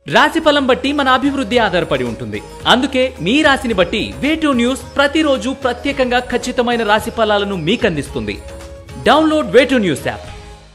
రాశిఫలం బట్టి మన అభివృద్ధి ఆధారపడి ఉంటుంది అందుకే మీ రాశిని బట్టి వేటూ న్యూస్ ప్రతిరోజు ప్రత్యేకంగా ఖచ్చితమైన రాశి ఫలాలను మీకు అందిస్తుంది డౌన్లోడ్ వేటూ న్యూస్ యాప్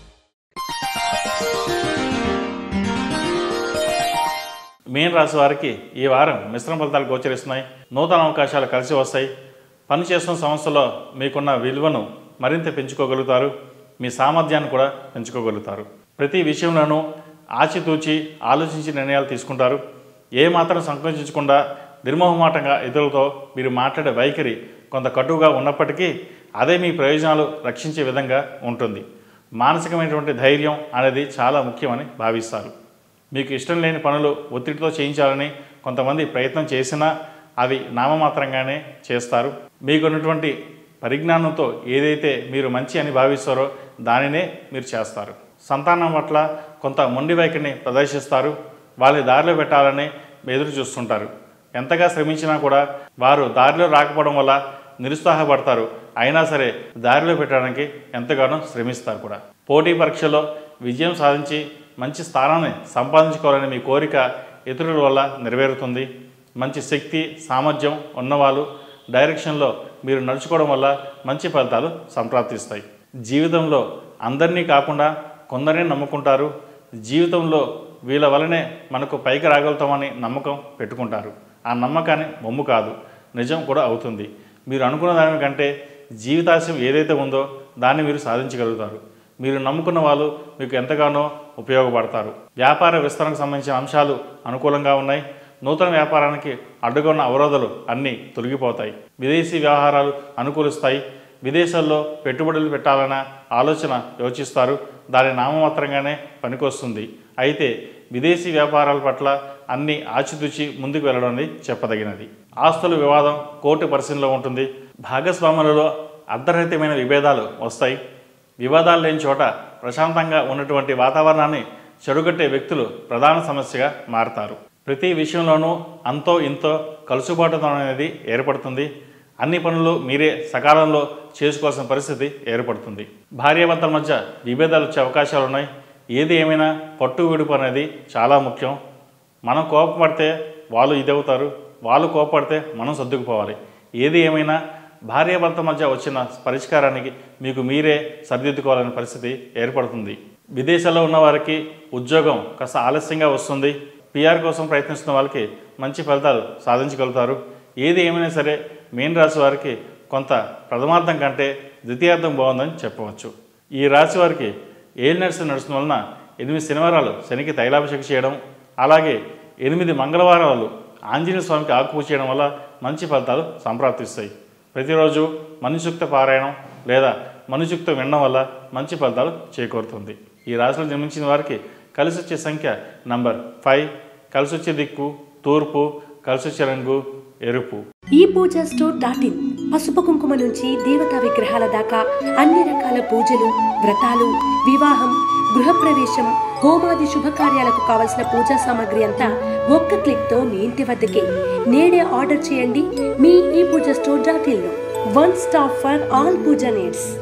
మీన రాశి వారికి ఈ వారం మిశ్రమ ఫలితాలు గోచరిస్తున్నాయి నూతన అవకాశాలు కలిసి వస్తాయి పని చేస్తున్న సంస్థలో మీకున్న విలువను మరింత పెంచుకోగలుగుతారు మీ సామర్థ్యాన్ని కూడా పెంచుకోగలుగుతారు ప్రతి విషయంలోనూ ఆచితూచి ఆలోచించి నిర్ణయాలు తీసుకుంటారు ఏ మాత్రం సంకోచించకుండా నిర్మోహమాటంగా ఇతరులతో మీరు మాట్లాడే వైఖరి కొంత కటువుగా ఉన్నప్పటికీ అదే మీ ప్రయోజనాలు రక్షించే విధంగా ఉంటుంది మానసికమైనటువంటి ధైర్యం అనేది చాలా ముఖ్యమని భావిస్తారు మీకు ఇష్టం లేని పనులు ఒత్తిడితో చేయించాలని కొంతమంది ప్రయత్నం చేసినా అవి నామమాత్రంగానే చేస్తారు మీకున్నటువంటి పరిజ్ఞానంతో ఏదైతే మీరు మంచి అని భావిస్తారో దానినే మీరు చేస్తారు సంతానం పట్ల కొంత మొండి వైఖరిని ప్రదర్శిస్తారు వాళ్ళని దారిలో పెట్టాలని ఎదురు చూస్తుంటారు ఎంతగా శ్రమించినా కూడా వారు దారిలో రాకపోవడం వల్ల నిరుత్సాహపడతారు అయినా సరే దారిలో పెట్టడానికి ఎంతగానో శ్రమిస్తారు కూడా పోటీ పరీక్షలో విజయం సాధించి మంచి స్థానాన్ని సంపాదించుకోవాలని మీ కోరిక ఇతరుల వల్ల నెరవేరుతుంది మంచి శక్తి సామర్థ్యం ఉన్నవాళ్ళు డైరెక్షన్లో మీరు నడుచుకోవడం వల్ల మంచి ఫలితాలు సంప్రాప్తిస్తాయి జీవితంలో అందరినీ కాకుండా కొందరిని నమ్ముకుంటారు జీవితంలో వీళ్ళ వల్లనే మనకు పైకి రాగలుగుతామని నమ్మకం పెట్టుకుంటారు ఆ నమ్మకాన్ని బొమ్ము కాదు నిజం కూడా అవుతుంది మీరు అనుకున్న దానికంటే జీవితాశయం ఏదైతే ఉందో దాన్ని మీరు సాధించగలుగుతారు మీరు నమ్ముకున్న వాళ్ళు మీకు ఎంతగానో ఉపయోగపడతారు వ్యాపార విస్తరణకు సంబంధించిన అంశాలు అనుకూలంగా ఉన్నాయి నూతన వ్యాపారానికి అడ్డుగా ఉన్న అవరోధాలు అన్నీ తొలగిపోతాయి విదేశీ వ్యవహారాలు అనుకూలిస్తాయి విదేశాల్లో పెట్టుబడులు పెట్టాలన్న ఆలోచన యోచిస్తారు దాని నామమాత్రంగానే పనికొస్తుంది అయితే విదేశీ వ్యాపారాల పట్ల అన్ని ఆచితూచి ముందుకు వెళ్ళడం అనేది చెప్పదగినది ఆస్తుల వివాదం కోర్టు పరిశీలనలో ఉంటుంది భాగస్వాములలో అర్ధరహితమైన విభేదాలు వస్తాయి వివాదాలు లేని చోట ప్రశాంతంగా ఉన్నటువంటి వాతావరణాన్ని చెడుగట్టే వ్యక్తులు ప్రధాన సమస్యగా మారతారు ప్రతి విషయంలోనూ అంతో ఇంతో కలుసుబాటుతనం అనేది ఏర్పడుతుంది అన్ని పనులు మీరే సకాలంలో చేసుకోవాల్సిన పరిస్థితి ఏర్పడుతుంది భార్యాభర్తల మధ్య విభేదాలు వచ్చే అవకాశాలు ఉన్నాయి ఏది ఏమైనా పట్టు విడుపు అనేది చాలా ముఖ్యం మనం కోపపడితే వాళ్ళు ఇదవుతారు వాళ్ళు కోపపడితే మనం సర్దుకుపోవాలి ఏది ఏమైనా భార్యాభర్త మధ్య వచ్చిన పరిష్కారానికి మీకు మీరే సరిదిద్దుకోవాలనే పరిస్థితి ఏర్పడుతుంది విదేశాల్లో ఉన్న వారికి ఉద్యోగం కాస్త ఆలస్యంగా వస్తుంది పిఆర్ కోసం ప్రయత్నిస్తున్న వాళ్ళకి మంచి ఫలితాలు సాధించగలుగుతారు ఏది ఏమైనా సరే మీన రాశి వారికి కొంత ప్రథమార్థం కంటే ద్వితీయార్థం బాగుందని చెప్పవచ్చు ఈ రాశి వారికి ఏళ్ళు నడిచి నడుస్తున్న వలన ఎనిమిది శనివారాలు శనికి తైలాభిషేకం చేయడం అలాగే ఎనిమిది మంగళవారాలు ఆంజనేయ స్వామికి ఆకుపూజ చేయడం వల్ల మంచి ఫలితాలు సంప్రాప్తిస్తాయి ప్రతిరోజు మనుషుక్త పారాయణం లేదా మనుషుక్త వినడం వల్ల మంచి ఫలితాలు చేకూరుతుంది ఈ రాశిలో జన్మించిన వారికి కలిసి వచ్చే సంఖ్య నంబర్ ఫైవ్ కలిసి వచ్చే దిక్కు తూర్పు కలిసి వచ్చే రంగు ఎరుపు ఈ పూజ స్టోర్ డాట్ ఇన్ పసుపు కుంకుమ నుంచి దేవతా విగ్రహాల దాకా అన్ని రకాల పూజలు వ్రతాలు వివాహం గృహప్రవేశం హోమాది శుభకార్యాలకు కావలసిన పూజా సామాగ్రి అంతా ఒక్క క్లిక్ తో మీ ఇంటి వద్దకే నేడే ఆర్డర్ చేయండి మీ ఈ పూజ స్టోర్ డాట్ ఇన్ లో one stop for all pooja needs